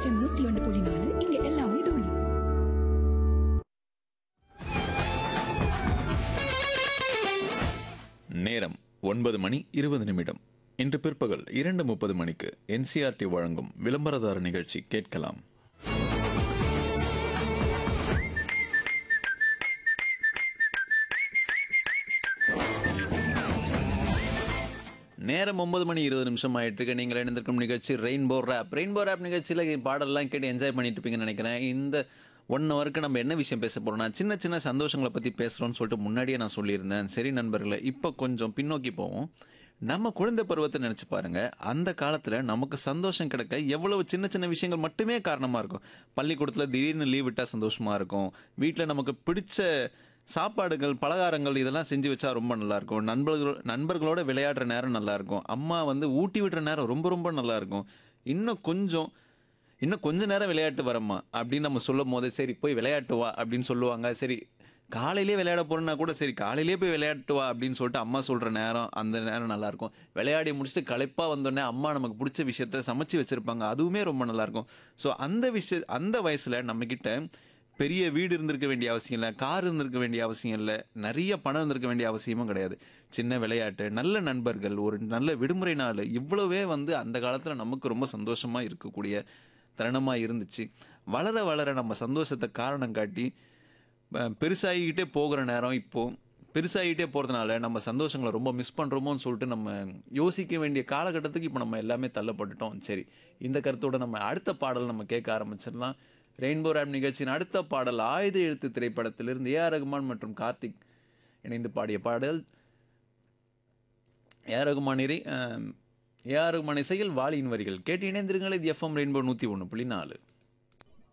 FM നൂറ്റി ഒന്ന് പുള്ളി നാല് ഇങ്ങ എല്ലാമേ തുള്ളി நேரம் ஒன்பது மணி இருபது நிமிடம் இன்று பிற்பகல் இரண்டு முப்பது மணிக்கு என்சிஆர்டி வழங்கும் விளம்பரதார நிகழ்ச்சி கேட்கலாம் நேரம் ஒன்பது மணி இருபது நிமிஷம் ஆயிட்டு இருக்கு நீங்கள் இணைந்திருக்கும் நிகழ்ச்சி ரெயின்போ ரேப் ரெயின்போ ரேப் நிகழ்ச்சியில் பாடல்லாம் கேட்டு என்ஜாய் பண்ணிட்டு இருப்பீங்கன்னு நினைக்கிறேன் இந்த ஒன் ஹவருக்கு நம்ம என்ன விஷயம் பேச போறோம்னா சின்ன சின்ன சந்தோஷங்களை பற்றி பேசுகிறோம்னு சொல்லிட்டு முன்னாடியே நான் சொல்லியிருந்தேன் சரி நண்பர்களே இப்போ கொஞ்சம் பின்னோக்கி போவோம் நம்ம குழந்தை பருவத்தை நினச்சி பாருங்க அந்த காலத்தில் நமக்கு சந்தோஷம் கிடைக்க எவ்வளவு சின்ன சின்ன விஷயங்கள் மட்டுமே காரணமாக இருக்கும் பள்ளிக்கூடத்தில் திடீர்னு லீவ் விட்டால் சந்தோஷமாக இருக்கும் வீட்டில் நமக்கு பிடிச்ச சாப்பாடுகள் பலகாரங்கள் இதெல்லாம் செஞ்சு வச்சா ரொம்ப நல்லா இருக்கும் நண்பர்கள் நண்பர்களோட விளையாடுற நேரம் நல்லா இருக்கும் அம்மா வந்து ஊட்டி விடுற நேரம் ரொம்ப ரொம்ப நல்லா இருக்கும் இன்னும் கொஞ்சம் இன்னும் கொஞ்ச நேரம் விளையாட்டு வரம்மா அப்படின்னு நம்ம சொல்லும் போது சரி போய் விளையாட்டு வா அப்படின்னு சொல்லுவாங்க சரி காலையிலேயே விளையாட போறேன்னா கூட சரி காலையிலேயே போய் விளையாட்டு வா அப்படின்னு சொல்லிட்டு அம்மா சொல்ற நேரம் அந்த நேரம் நல்லா இருக்கும் விளையாடி முடிச்சுட்டு களைப்பா வந்தோடனே அம்மா நமக்கு பிடிச்ச விஷயத்த சமைச்சு வச்சிருப்பாங்க அதுவுமே ரொம்ப நல்லா இருக்கும் ஸோ அந்த விஷய அந்த வயசுல நம்ம கிட்ட பெரிய வீடு இருந்திருக்க வேண்டிய அவசியம் இல்லை கார் இருந்திருக்க வேண்டிய அவசியம் இல்லை நிறைய பணம் இருந்திருக்க வேண்டிய அவசியமும் கிடையாது சின்ன விளையாட்டு நல்ல நண்பர்கள் ஒரு நல்ல விடுமுறை நாள் இவ்வளவே வந்து அந்த காலத்தில் நமக்கு ரொம்ப சந்தோஷமாக இருக்கக்கூடிய தருணமாக இருந்துச்சு வளர வளர நம்ம சந்தோஷத்தை காரணம் காட்டி அஹ், பெருசாகிக்கிட்டே போகிற நேரம் இப்போது பெருசாகிட்டே போகிறதுனால நம்ம சந்தோஷங்களை ரொம்ப மிஸ் பண்ணுறோமோன்னு சொல்லிட்டு நம்ம யோசிக்க வேண்டிய காலகட்டத்துக்கு இப்போ நம்ம எல்லாமே தள்ளப்பட்டுட்டோம் சரி இந்த கருத்தோட நம்ம அடுத்த பாடல் நம்ம கேட்க ஆரம்பிச்சிடலாம் ரெயின்போ ரேப் நிகழ்ச்சியின் அடுத்த பாடல் ஆயுத எழுத்து திரைப்படத்திலிருந்து ஏஆர் ரகுமான் மற்றும் கார்த்திக் இணைந்து பாடிய பாடல் ஏஆர் ரகுமான் இறை ஏஆர் ரகுமான் இசையில் வாலியின் வரிகள் கேட்டு இணைந்திருங்கள் இது எஃப்எம் ரெயின்போ நூற்றி ஒன்று புள்ளி நாலு